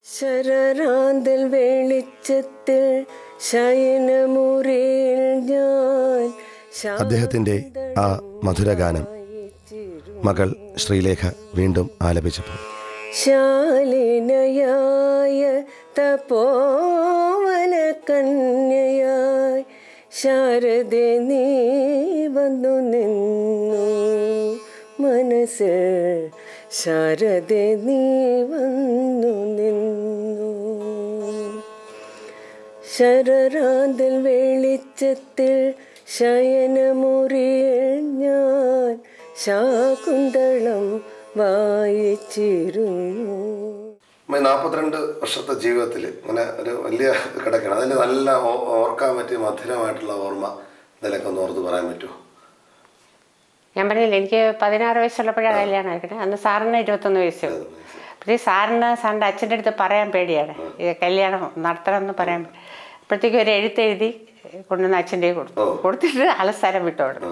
ശരറാന്തൽ വെളിച്ചത്തിൽ ശയനമുറിയിൽ ഞാൻ അദ്ദേഹത്തിന്റെ ആ മധുരഗാനം മകൾ ശ്രീലേഖ വീണ്ടും ആലപിച്ചപ്പോൾ ശാലിനയായ തപോവന കന്യയായി ശാരദ നീ വന്നു നിന്നു മനസ്സിൽ ശാരദ നീ വന്നു നിന്നു ശരറാന്തൽ വെളിച്ചത്തിൽ ശയനമുറിയിൽ ഞാൻ ശാകുന്തളം വായിച്ചിരുന്നു നാൽപ്പത്തിരണ്ട് വർഷത്തെ ജീവിതത്തിൽ അങ്ങനെ ഒരു വലിയ കിടക്കണം അതിൽ നല്ല ഓ- ഓർക്കാൻ പറ്റിയ മധുരമായിട്ടുള്ള ഓർമ്മ ഇതിലൊക്കെ ഒന്ന് ഓർത്ത് പറയാൻ പറ്റുമോ ഞാൻ പറഞ്ഞില്ല എനിക്ക് പതിനാറ് വയസ്സുള്ളപ്പോഴാണ് കല്യാണം ആയിരിക്കണേ അന്ന് സാറിന് ഇരുപത്തൊന്ന് വയസ്സേ ഉള്ളൂ പക്ഷേ സാറിന് സാറിൻ്റെ അച്ഛൻ്റെ അടുത്ത് പറയാൻ പേടിയാണ് ഈ കല്യാണം നടത്തണം എന്ന് പറയാൻ അപ്പോഴത്തേക്കും ഒരു എഴുത്തെഴുതി കൊണ്ടുവന്ന് അച്ഛൻ്റെ കയ്യിൽ കൊടുത്തു കൊടുത്തിട്ട് ആളെ സ്ഥലം വിട്ടോടുന്നു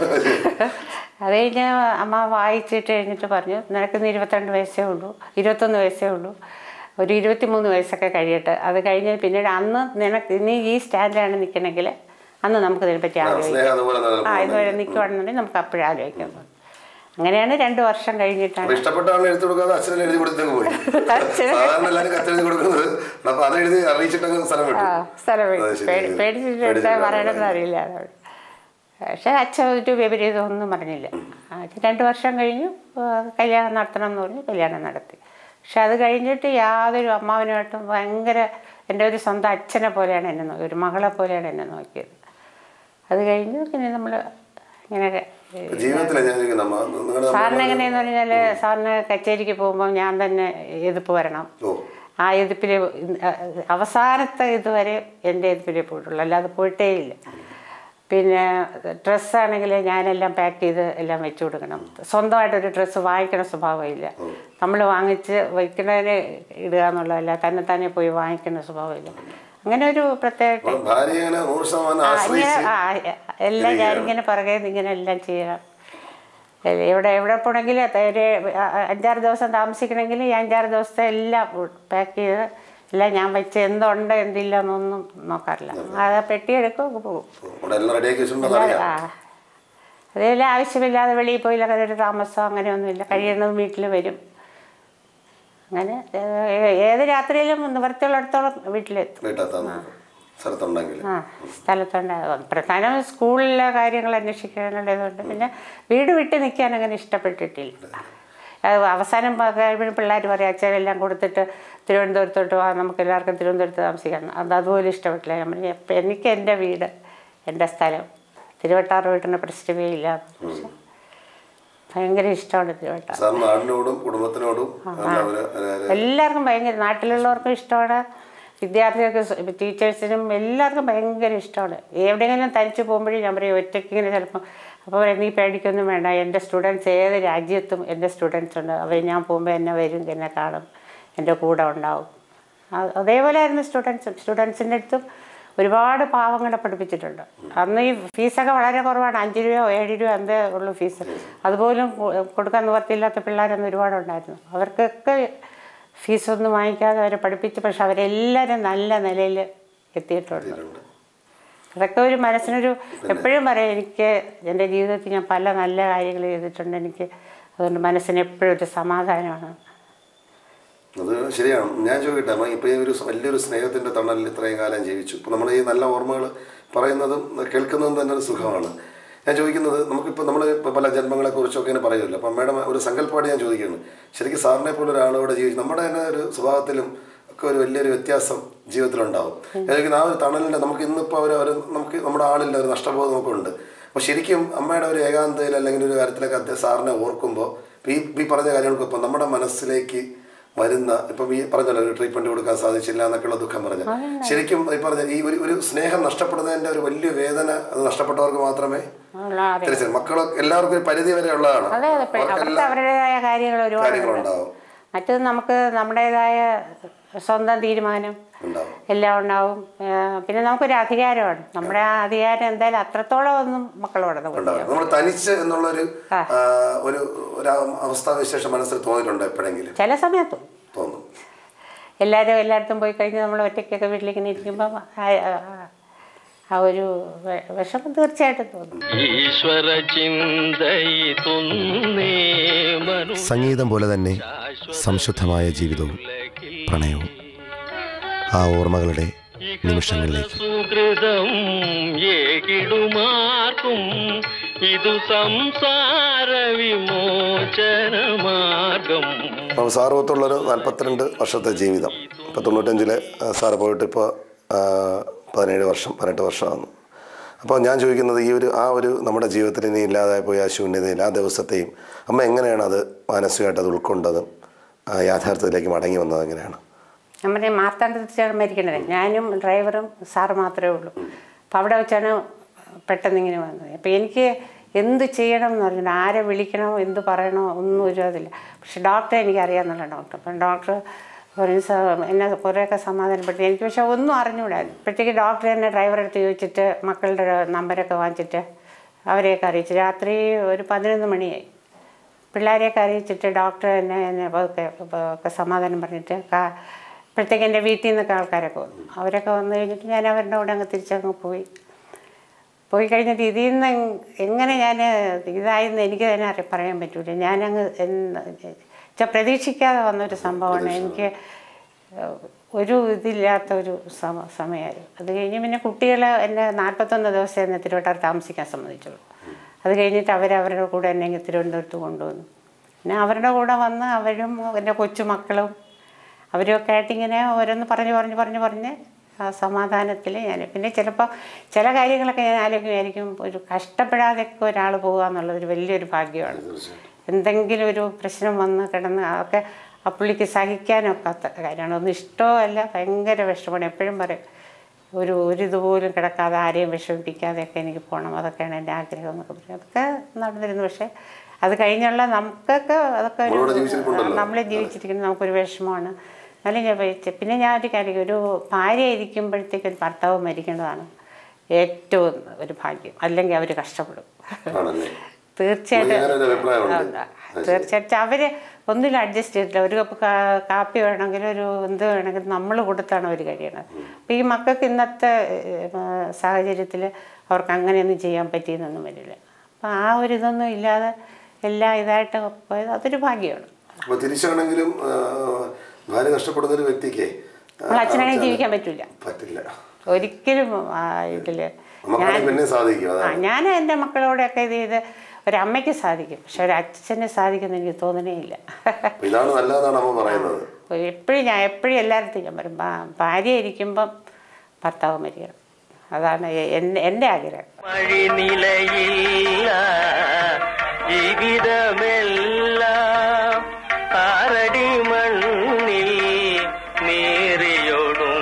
അത് കഴിഞ്ഞ് അമ്മ വായിച്ചിട്ട് കഴിഞ്ഞിട്ട് പറഞ്ഞു നിനക്കിന്ന് ഇരുപത്തിരണ്ട് വയസ്സേ ഉള്ളൂ ഇരുപത്തൊന്ന് വയസ്സേ ഉള്ളൂ ഒരു ഇരുപത്തിമൂന്ന് വയസ്സൊക്കെ കഴിയട്ടെ അത് കഴിഞ്ഞ് പിന്നീട് അന്ന് നിനക്ക് നീ ഈ സ്റ്റാൻഡിലാണ് നിൽക്കണമെങ്കിൽ അന്ന് നമുക്ക് ഇതിനെപ്പറ്റി ആലോചിക്കാം സ്നേഹം അതുപോലെ ആ നിലനിൽക്കണം. ഇതുവരെ നിൽക്കുവാണെന്നുണ്ടെങ്കിൽ നമുക്ക് അപ്പോഴും ആലോചിക്കാം അങ്ങനെയാണ് രണ്ട് വർഷം അപ്പൊ കഴിഞ്ഞിട്ടാണ് ഇഷ്ടപ്പെട്ടാണ് എഴുതി കൊടുക്കാതെ അച്ഛനെ എഴുതി കൊടുത്തേക്ക് പോയി അച്ഛന് സാധാരണ എല്ലാവരും കത്തെഴുതി കൊടുക്കുന്നത് അപ്പൊ അത് എഴുതി അറിയിച്ചിട്ടങ്ങ് സ്ഥലം വിട്ടു ആ സ്ഥലം അത് വിട്ടു. ശരി. പേടി- പേടിച്ചിട്ട് എന്താ പേടിച്ചിട്ടാണ് പറയണമെന്ന് അറിയില്ല അതോട് പക്ഷെ അച്ഛൻ ഒരു വിപരീതമൊന്നും പറഞ്ഞില്ല അച്ഛൻ രണ്ട് വർഷം കഴിഞ്ഞു ആ, കല്യാണം നടത്തണം എന്ന് പറഞ്ഞു കല്യാണം നടത്തി പക്ഷെ അത് കഴിഞ്ഞിട്ട് യാതൊരു അമ്മാവനുമായിട്ടും ഭയങ്കര എൻ്റെ ഒരു സ്വന്തം അച്ഛനെ പോലെയാണ് എന്നെ നോക്കി ഒരു മകളെ പോലെയാണ് എന്നെ നോക്കിയത് അത് കഴിഞ്ഞു പിന്നെ നമ്മൾ ഇങ്ങനെ ജീവിതത്തിലെ ഞാൻ ചോദിക്കുന്നത് നമ്മ നിങ്ങളുടെ സാറിന് എങ്ങനെയെന്ന് പറഞ്ഞാൽ സാറിന് കച്ചേരിക്ക് പോകുമ്പോൾ ഞാൻ തന്നെ എതിർപ്പ് വരണം ഓ ആ എതിർപ്പിൽ അവസാനത്തെ ഇതുവരെ എൻ്റെ എതിർപ്പിലേ പോയിട്ടുള്ളൂ അല്ലാതെ പോയിട്ടേ ഇല്ല പിന്നെ ഡ്രസ്സാണെങ്കിൽ ഞാനെല്ലാം പാക്ക് ചെയ്ത് എല്ലാം വെച്ച് കൊടുക്കണം സ്വന്തമായിട്ടൊരു ഡ്രസ്സ് വാങ്ങിക്കണ സ്വഭാവമില്ല നമ്മൾ വാങ്ങിച്ച് വയ്ക്കുന്നതിന് ഇടുക എന്നുള്ളതല്ല തന്നെ തന്നെ പോയി വാങ്ങിക്കുന്ന സ്വഭാവമില്ല അങ്ങനെ ഒരു പ്രത്യേക അപ്പൊ ഭാര്യ ഇങ്ങനെ നൂറ് ശതമാനം ആ, ഇങ്ങനെ ആശ്രയിച്ച് ആ, എല്ലാം ഞാനിങ്ങനെ പുറകെ നിന്ന് ഇങ്ങനെ എല്ലാം ചെയ്യണം എ- എവിടെ എവിടെ പോണെങ്കിൽ ഒരു ആ- അഞ്ചാറ് ദിവസം താമസിക്കണമെങ്കിൽ ഈ അഞ്ചാറ് ദിവസത്തെ എല്ലാം പാക്ക് ചെയ്ത് എല്ലാം ഞാൻ വെച്ച് എന്തുണ്ട് എന്തില്ല എന്നൊന്നും നോക്കാറില്ല അത് പെട്ടി എടുക്കും അങ്ങ് പോകും ഇവിടെ എല്ലാം റെഡിയാക്കി വെച്ചിട്ടുണ്ടോ അല്ലാതെ അറിയാം ആ അതെല്ലാം ആവശ്യമില്ലാതെ വെളിയിൽ പോയില്ല അങ്ങനെ ഒരു താമസം അങ്ങനെയൊന്നുമില്ല കഴിയുന്നത് വീട്ടിൽ വരും അങ്ങനെ ഏ- ഏത് രാത്രിയിലും നിവർത്തിയുള്ളിടത്തോളം വീട്ടിലെത്തും വീട്ടിലെത്താൻ നോക്കും സ്ഥലത്തുണ്ടെങ്കിൽ ആ സ്ഥലത്തുണ്ടാകും പ്രധാനം സ്കൂളിലെ കാര്യങ്ങൾ അന്വേഷിക്കാനുള്ളതുകൊണ്ട് പിന്നെ വീട് വിട്ട് നിൽക്കാൻ അങ്ങനെ ഇഷ്ടപ്പെട്ടിട്ടില്ല അത് അവസാനം കഴിയുമ്പോൾ പിള്ളേർ പറയും അച്ഛനെല്ലാം കൊടുത്തിട്ട് തിരുവനന്തപുരത്തോട്ട് പോകാം നമുക്ക് എല്ലാവർക്കും തിരുവനന്തപുരത്ത് താമസിക്കാം അത് അതുപോലെ ഇഷ്ടപ്പെട്ടില്ല ഞാൻ പറഞ്ഞു "എപ്പ- എനിക്ക് എൻ്റെ വീട് എൻ്റെ സ്ഥലം തിരുവട്ടാറ് വീട്ടിന് പ്രശ്നമേ ഇല്ല പക്ഷെ ഭയങ്കര ഇഷ്ടമാണ് തിരുവട്ടാറ് സാർ നാടിനോടും കുടുംബത്തിനോടും എല്ലാം ഒരു- ഒരു- എല്ലാവർക്കും ഭയങ്കര നാട്ടിലുള്ളവർക്കും ഇഷ്ടമാണ് വിദ്യാർത്ഥികൾക്ക് സ് ടീച്ചേഴ്സിനും എല്ലാവർക്കും ഭയങ്കര ഇഷ്ടമാണ് എവിടെയെങ്കിലും തനിച്ച് പോകുമ്പോഴേ ഞാൻ പറയും ഒറ്റയ്ക്ക് ഇങ്ങനെ ചിലപ്പോൾ അപ്പോൾ പറയും നീ പേടിക്കൊന്നും വേണ്ട എൻ്റെ സ്റ്റുഡൻസ് ഏത് രാജ്യത്തും എൻ്റെ സ്റ്റുഡൻസ് ഉണ്ട് അവർ ഞാൻ പോകുമ്പോൾ എന്നെ വരും എന്നെ കാണും എൻ്റെ കൂടെ ഉണ്ടാവും ആ- അതേപോലെ ആയിരുന്നു സ്റ്റുഡൻസും സ്റ്റുഡൻസിൻ്റെ അടുത്തും ഒരുപാട് പാവങ്ങളെ പഠിപ്പിച്ചിട്ടുണ്ട് അന്ന് ഈ ഫീസൊക്കെ വളരെ കുറവാണ് അഞ്ച് രൂപയോ ഏഴ് രൂപ എന്തേ ഉള്ളൂ ഫീസ് അതുപോലും കൊ- കൊടുക്കാൻ നിവർത്തിയില്ലാത്ത പിള്ളേരൊന്നും ഒരുപാടുണ്ടായിരുന്നു അവർക്കൊക്കെ ഫീസൊന്നും വാങ്ങിക്കാതെ അവരെ പഠിപ്പിച്ച് പക്ഷെ അവരെല്ലാവരും നല്ല നിലയിൽ എത്തിയിട്ടുണ്ട് അതൊക്കെ ഒരു മനസ്സിനൊരു എപ്പോഴും പറയാം എനിക്ക് എൻ്റെ ജീവിതത്തിൽ ഞാൻ പല നല്ല കാര്യങ്ങൾ ചെയ്തിട്ടുണ്ട് എനിക്ക് അതുകൊണ്ട് മനസ്സിന് എപ്പോഴും ഒരു സമാധാനമാണ് അത് ശരിയാണ് ഞാൻ ചോദിക്കട്ടെ അമ്മ ഇപ്പൊ ഈ ഒരു വലിയൊരു സ്നേഹത്തിന്റെ തണലിൽ ഇത്രയും കാലം ജീവിച്ചു ഇപ്പൊ നമ്മൾ ഈ നല്ല ഓർമ്മകൾ പറയുന്നതും കേൾക്കുന്നതും തന്നെ ഒരു സുഖമാണ് ഞാൻ ചോദിക്കുന്നത് നമുക്കിപ്പോൾ നമ്മൾ ഇപ്പോൾ പല ജന്മങ്ങളെ കുറിച്ചൊക്കെ ഇങ്ങനെ പറയുമല്ലോ അപ്പം അമ്മയുടെ ഒരു സങ്കല്പമായിട്ട് ഞാൻ ചോദിക്കുകയാണ് ശരിക്കും സാറിനെ പോലെ ഒരാളോട് ജീവിച്ചു നമ്മുടെ തന്നെ ഒരു സ്വഭാവത്തിലും ഒക്കെ ഒരു വലിയൊരു വ്യത്യാസം ജീവിതത്തിലുണ്ടാവും ഞാൻ ചോദിക്കുന്നത് ആ ഒരു തണലിൻ്റെ നമുക്ക് ഇന്നിപ്പോൾ അവർ അവർ നമുക്ക് നമ്മുടെ ആളില്ല ഒരു നഷ്ടബോധം നമുക്ക് ഉണ്ട് അപ്പോൾ ശരിക്കും അമ്മയുടെ ഒരു ഏകാന്തയിൽ അല്ലെങ്കിൽ ഒരു കാര്യത്തിലൊക്കെ അദ്ദേഹം സാറിനെ ഓർക്കുമ്പോൾ ഈ ഈ പറഞ്ഞ കാര്യങ്ങൾക്കൊപ്പം നമ്മുടെ മനസ്സിലേക്ക് വരുന്ന ഇപ്പം ഈ പറഞ്ഞല്ലോ ഒരു ട്രീറ്റ്മെന്റ് കൊടുക്കാൻ സാധിച്ചില്ല എന്നൊക്കെയുള്ള ദുഃഖം പറഞ്ഞ ശരിക്കും ഈ പറഞ്ഞ ഈ ഒരു ഒരു സ്നേഹം നഷ്ടപ്പെടുന്നതിന്റെ ഒരു വലിയ വേദന അത് നഷ്ടപ്പെട്ടവർക്ക് മാത്രമേ ഉള്ള അറിവ്. തിരിച്ചറിയും മക്കളൊക്കെ എല്ലാവർക്കും ഒരു പരിധി വരെ ഉള്ളതാണ് അതെ അതെ ഇപ്പൊ അവർക്ക് അവർക്കെല്ലാം അവരുടേതായ കാര്യങ്ങൾ ഒരുപാടുണ്ട് കാര്യങ്ങളുണ്ടാവും മറ്റത് നമുക്ക് നമ്മുടേതായ സ്വന്തം തീരുമാനം ഉണ്ടാവും എല്ലാം ഉണ്ടാവും ഏഹ് പിന്നെ നമുക്കൊരു അധികാരമാണ് നമ്മുടെ ആ അധികാരം എന്തായാലും അത്രത്തോളം ഒന്നും മക്കളോടൊന്നും കൊടുക്കില്ല ഉണ്ടാവും നമ്മൾ തനിച്ച് എന്നുള്ളൊരു ആ, ഒരു ഒരു അവസ്ഥാവിശേഷം മനസ്സിൽ തോന്നിയിട്ടുണ്ടോ എപ്പോഴെങ്കിലും ചില സമയത്തും തോന്നും എല്ലാവരും എല്ലായിടത്തും പോയി കഴിഞ്ഞ് നമ്മൾ ഒറ്റയ്ക്കൊക്കെ വീട്ടിലിങ്ങനെ ഇരിക്കുമ്പോൾ ആ ഒരു വെ- വിഷമം തീർച്ചയായിട്ടും തോന്നും ഈശ്വര ചിന്തയിതുന്നേ മനു സംഗീതം പോലെ തന്നെ സംശുദ്ധമായ ജീവിതവും പ്രണയവും ആ ഓർമ്മകളുടെ നിമിഷങ്ങളിലേക്ക് സുഹൃതം ഏകിടുമാർക്കും ഇതു സംസാര വിമോചന മാർഗം അപ്പോൾ സാറ് ഒത്തുള്ളൊരു നാൽപ്പത്തിരണ്ട് വർഷത്തെ ജീവിതം ഇപ്പോൾ തൊണ്ണൂറ്റഞ്ചിലെ സാറ് പോയിട്ട് ഇപ്പോൾ പതിനേഴ് വർഷം പതിനെട്ട് വർഷമാകുന്നു അപ്പോൾ ഞാൻ ചോദിക്കുന്നത് ഈ ഒരു ആ ഒരു നമ്മുടെ ജീവിതത്തിൽ ഇനി ഇല്ലാതായി പോയ ആ ശൂന്യതയിൽ ആ ദിവസത്തെയും അമ്മ എങ്ങനെയാണ് അത് മാനസികമായിട്ട് അത് ഉൾക്കൊണ്ടതും ആ യാഥാർത്ഥ്യത്തിലേക്ക് മടങ്ങി വന്നത് എങ്ങനെയാണ് നമ്മുടെ മാർത്താണ്ഡത്തിലാണ് മരിക്കണത് ഞാനും ഡ്രൈവറും സാറ് മാത്രമേ ഉള്ളൂ അപ്പം അവിടെ വെച്ചാണ് പെട്ടെന്ന് ഇങ്ങനെ വന്നത് അപ്പം എനിക്ക് എന്ത് ചെയ്യണം എന്ന് പറഞ്ഞിട്ട് ആരെ വിളിക്കണോ എന്ത് പറയണോ ഒന്നും ഒരു അതില്ല പക്ഷെ ഡോക്ടറെ എനിക്ക് അറിയാമെന്നുള്ള ഡോക്ടർ അപ്പം ഡോക്ടർ പറഞ്ഞു "സാർ, എന്നെ കുറേയൊക്കെ സമാധാനപ്പെടുത്തി എനിക്ക് പക്ഷെ ഒന്നും അറിഞ്ഞുകൂടാ അപ്പോഴത്തേക്ക് ഡോക്ടർ എന്നെ ഡ്രൈവറെ അടുത്ത് ചോദിച്ചിട്ട് മക്കളുടെ നമ്പരൊക്കെ വാങ്ങിച്ചിട്ട് അവരെയൊക്കെ അറിയിച്ചു രാത്രി ഒരു പതിനൊന്ന് മണിയായി പിള്ളേരെയൊക്കെ അറിയിച്ചിട്ട് ഡോക്ടർ എന്നെ എന്നെ ഒക്കെ ഒക്കെ സമാധാനം പറഞ്ഞിട്ട് കാ- അപ്പോഴത്തേക്ക് എൻ്റെ വീട്ടിൽ നിന്നൊക്കെ ആൾക്കാരൊക്കെ വന്നു അവരൊക്കെ വന്നു കഴിഞ്ഞിട്ട് ഞാൻ അവരുടെ കൂടെ അങ്ങ് തിരിച്ചങ്ങ് പോയി പോയി കഴിഞ്ഞിട്ട് ഇതിൽ നിന്ന് എങ്- എങ്ങനെ ഞാൻ ഇതായെന്ന് എനിക്ക് തന്നെ അറി പറയാൻ പറ്റൂല ഞാനങ്ങ് എന്ന് പ്രതീക്ഷിക്കാതെ വന്നൊരു സംഭവമാണ് എനിക്ക് ഏഹ്, ഒരു ഇതില്ലാത്ത ഒരു സമ സമയമായിരുന്നു അത് കഴിഞ്ഞ് പിന്നെ കുട്ടികൾ എന്നെ നാൽപ്പത്തൊന്ന് ദിവസം എന്നെ തിരുവട്ടാറ് താമസിക്കാൻ സമ്മതിച്ചുള്ളൂ അത് കഴിഞ്ഞിട്ട് അവരവരുടെ കൂടെ എന്നെ ഇങ്ങ് തിരുവനന്തപുരത്ത് കൊണ്ടുവന്നു പിന്നെ അവരുടെ കൂടെ വന്ന് അവരും എൻ്റെ കൊച്ചുമക്കളും അവരൊക്കെ ആയിട്ട് ഇങ്ങനെ ഓരോന്ന് പറഞ്ഞ് പറഞ്ഞ് പറഞ്ഞ് പറഞ്ഞ് ആ സമാധാനത്തിൽ ഞാൻ പിന്നെ ചിലപ്പോൾ ചില കാര്യങ്ങളൊക്കെ ഞാൻ ആലോചിക്കുമായിരിക്കും ഒരു കഷ്ടപ്പെടാതെയൊക്കെ ഒരാൾ പോകുക എന്നുള്ളത് ഒരു വലിയൊരു ഭാഗ്യമാണ് എന്തെങ്കിലും ഒരു പ്രശ്നം വന്ന് കിടന്ന് അതൊക്കെ ആ പുള്ളിക്ക് സഹിക്കാനൊക്കാത്ത കാര്യമാണ് ഒന്നും ഇഷ്ടമല്ല ഭയങ്കര വിഷമമാണ് എപ്പോഴും പറയും ഒരു ഒരു ഇതുപോലും കിടക്കാതെ ആരെയും വിഷമിപ്പിക്കാതെയൊക്കെ എനിക്ക് പോകണം അതൊക്കെയാണ് എൻ്റെ ആഗ്രഹം എന്നൊക്കെ പറയും അതൊക്കെ നടന്നിരുന്നു പക്ഷേ അത് കഴിഞ്ഞുള്ള നമുക്കൊക്കെ അതൊക്കെ ഒരു നമ്മളിവിടെ ജീവിച്ചിരിപ്പുണ്ടല്ലോ. നമ്മളെ ജീവിച്ചിരിക്കുന്നത് നമുക്കൊരു വിഷമമാണ് എന്നാലും ഞാൻ വിചാരിച്ചു പിന്നെ ഞാൻ ഒരു കാര്യം ഒരു ഭാര്യ ഇരിക്കുമ്പോഴത്തേക്ക് ഒരു ഭർത്താവ് മരിക്കേണ്ടതാണ് ഏറ്റവും ഒരു ഭാഗ്യം അല്ലെങ്കിൽ അവർ കഷ്ടപ്പെടും ആണല്ലേ തീർച്ചയായിട്ടും അങ്ങനൊരു അഭിപ്രായമുണ്ട്. ഉണ്ട്. തീർച്ചയായിട്ടും അവർ ഒന്നിലും അഡ്ജസ്റ്റ് ചെയ്തിട്ടില്ല ഒരു കപ്പ് കാ- കാപ്പി വേണമെങ്കിലും ഒരു എന്ത് വേണമെങ്കിലും നമ്മൾ കൊടുത്താണ് അവർ കഴിയണത് അപ്പം ഈ മക്കൾക്ക് ഇന്നത്തെ സാഹചര്യത്തിൽ അവർക്ക് അങ്ങനെയൊന്നും ചെയ്യാൻ പറ്റിയെന്നൊന്നും വരില്ല അപ്പം ആ ഒരു ഇതൊന്നും ഇല്ലാതെ എല്ലാം ഇതായിട്ട് പോയത് അതൊരു ഭാഗ്യമാണ് അപ്പോൾ തിരിച്ചാണെങ്കിലും ആ, ഭാര്യ നഷ്ടപ്പെടുന്ന ഒരു വ്യക്തിക്ക് നമ്മൾ അച്ഛനാണെങ്കിൽ ജീവിക്കാൻ പറ്റില്ല പറ്റില്ല ഒരിക്കലും ആ ഇതിൽ നമുക്കാണെങ്കിൽ പിന്നെ സാധിക്കും ആ അതാണ് ഞാൻ എൻ്റെ മക്കളോടൊക്കെ ഇത് ചെയ്ത് ഒരമ്മയ്ക്ക് സാധിക്കും പക്ഷെ ഒരു അച്ഛന് സാധിക്കുമെന്ന് എനിക്ക് തോന്നണേ ഇല്ല അപ്പൊ ഇതാണ് നല്ലതെന്നാണ് അമ്മ പറയുന്നത് എപ്പോഴും ഞാൻ എപ്പോഴും എല്ലായിടത്തും ഞാൻ പറയും ഭാ- ഭാര്യ ഇരിക്കുമ്പം ഭർത്താവ് മരിക്കണം അതാണ് എ- എൻ്റെ എൻ്റെ ആഗ്രഹം വഴിനിലയില്ല ജീവിതമെല്ലാം ആറടി മണ്ണിൽ നേറിയൊടും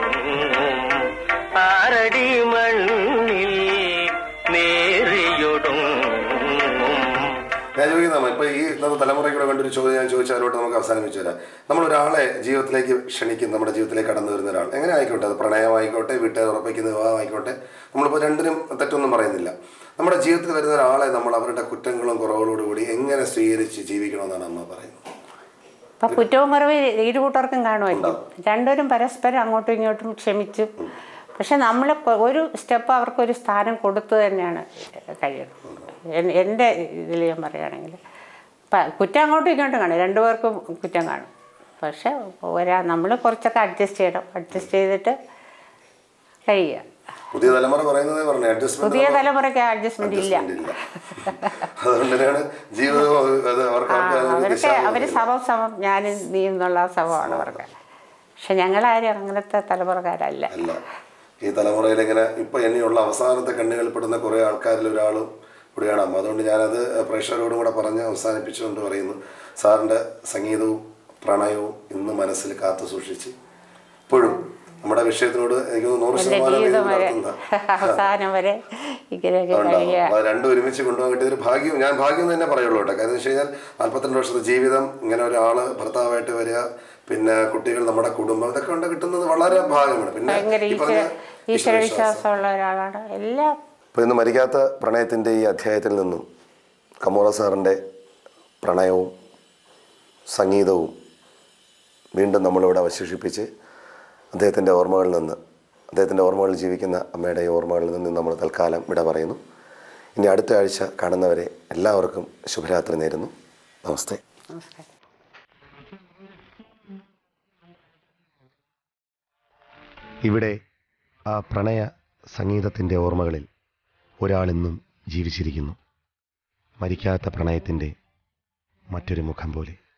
ആറടി മണ്ണിൽ നേറിയൊടും ഞാൻ ചോദിക്കുന്ന ഇപ്പൊ ഈ ഇന്നത്തെ തലമുറയ്ക്കൂടെ കണ്ടൊരു ചോദ്യം ഞാൻ ചോദിച്ചാലോട്ട് നമുക്ക് അവസാനിപ്പിച്ചു തരാം നമ്മൾ ഒരാളെ ജീവിതത്തിലേക്ക് ക്ഷണിക്കും നമ്മുടെ ജീവിതത്തിലേക്ക് കടന്നു വരുന്ന ഒരാൾ എങ്ങനെ ആയിക്കോട്ടെ അത് പ്രണയമായിക്കോട്ടെ വീട്ടുകാർ ഉറപ്പിക്കുന്ന വിവാഹമായിക്കോട്ടെ നമ്മളിപ്പോൾ രണ്ടിനും തെറ്റൊന്നും പറയുന്നില്ല നമ്മുടെ ജീവിതത്തിൽ വരുന്ന ഒരാളെ നമ്മൾ അവരുടെ കുറ്റങ്ങളും കുറവുകളോടും കൂടി എങ്ങനെ സ്വീകരിച്ച് ജീവിക്കണമെന്നാണ് അമ്മ പറയുന്നത് അപ്പം കുറ്റവും കുറവ് ഇരു കൂട്ടർക്കും കാണുമായിരിക്കും രണ്ടുപേരും പരസ്പരം അങ്ങോട്ടും ഇങ്ങോട്ടും ക്ഷമിച്ചു പക്ഷെ നമ്മൾ ഒരു സ്റ്റെപ്പ് അവർക്കൊരു സ്ഥാനം കൊടുത്തു തന്നെയാണ് കഴിയണം എൻ- എൻ്റെ ഇതിൽ ഞാൻ പറയുകയാണെങ്കിൽ പ- കുറ്റം അങ്ങോട്ടും ഇങ്ങോട്ടും കാണും രണ്ടുപേർക്കും കുറ്റം കാണും പക്ഷെ ഒരാ നമ്മൾ കുറച്ചൊക്കെ അഡ്ജസ്റ്റ് ചെയ്യണം അഡ്ജസ്റ്റ് ചെയ്തിട്ട് കഴിയുക പുതിയ തലമുറ പറയുന്നതേ പറഞ്ഞു പുതിയ അഡ്ജസ്റ്റ്മെന്റ് തലമുറയ്ക്ക് അഡ്ജസ്റ്റ്മെന്റ് ഇല്ല ഇല്ല അതുകൊണ്ട് തന്നെയാണ് ജീവിതം അത് അവർക്ക് ആ, അവർക്ക് അതിനൊരു അവർക്ക് ദിശാബോധം അവർ സമം സമം ഞാൻ നീ എന്നുള്ള സമമാണ് അവർക്ക് പക്ഷെ ഞങ്ങളാരും അങ്ങനത്തെ തലമുറക്കാരല്ല അല്ല ഈ തലമുറയിൽ ഇങ്ങനെ ഇപ്പൊ ഇനിയുള്ള അവസാനത്തെ കണ്ണുകളിൽപ്പെടുന്ന കുറേ ആൾക്കാരിൽ ഒരാളും കൂടിയാണ് അമ്മ അതുകൊണ്ട് ഞാനത് പ്രേക്ഷകരോടും കൂടെ പറഞ്ഞ് അവസാനിപ്പിച്ചുകൊണ്ട് പറയുന്നു സാറിൻ്റെ സംഗീതവും പ്രണയവും ഇന്ന് മനസ്സിൽ കാത്തു സൂക്ഷിച്ച് ഇപ്പോഴും നമ്മുടെ വിഷയത്തിനോട് എനിക്ക് തോന്നുന്നു നൂറ് എൻ്റെ ശതമാനം ജീവിതം നീതി വരെ പുലർത്തുന്ന അവസാനം വരെ ഇങ്ങനെയൊക്കെ ഉണ്ടാവും കഴിയുക അപ്പോൾ രണ്ടും ഒരുമിച്ച് കൊണ്ടുപോകാൻ കിട്ടിയ ഒരു ഭാഗ്യം ഞാൻ ഭാഗ്യം എന്ന് തന്നെ പറയുള്ളൂ കേട്ടോ കാര്യം എന്ന് വെച്ച് കഴിഞ്ഞാൽ നാൽപ്പത്തിരണ്ട് വർഷത്തെ ജീവിതം ഇങ്ങനെ ഒരാള് ഭർത്താവായിട്ട് വരിക പിന്നെ കുട്ടികൾ നമ്മുടെ കുടുംബം ഇതൊക്കെ കൊണ്ട് കിട്ടുന്നത് വളരെ ഭാഗ്യമാണ് പിന്നെ ഭയങ്കര ഈ ഈശ്വര പറഞ്ഞ ഈശ്വര വിശ്വാസമുള്ള ഒരാളാണ് എല്ലാം അപ്പോൾ ഇന്ന് മരിക്കാത്ത പ്രണയത്തിൻ്റെ ഈ അധ്യായത്തിൽ നിന്നും കമോറ സാറിൻ്റെ പ്രണയവും സംഗീതവും വീണ്ടും നമ്മളിവിടെ അവശേഷിപ്പിച്ച് അദ്ദേഹത്തിൻ്റെ ഓർമ്മകളിൽ നിന്ന് അദ്ദേഹത്തിൻ്റെ ഓർമ്മകളിൽ ജീവിക്കുന്ന അമ്മയുടെ ഈ ഓർമ്മകളിൽ നിന്ന് നമ്മൾ തൽക്കാലം വിട പറയുന്നു ഇനി അടുത്ത ആഴ്ച കാണുന്നവരെ എല്ലാവർക്കും ശുഭരാത്രി നേരുന്നു നമസ്തേ നമസ്കാരം ഇവിടെ ആ പ്രണയ സംഗീതത്തിൻ്റെ ഓർമ്മകളിൽ ഒരാളിന്നും ജീവിച്ചിരിക്കുന്നു മരിക്കാത്ത പ്രണയത്തിൻ്റെ മറ്റൊരു മുഖം പോലെ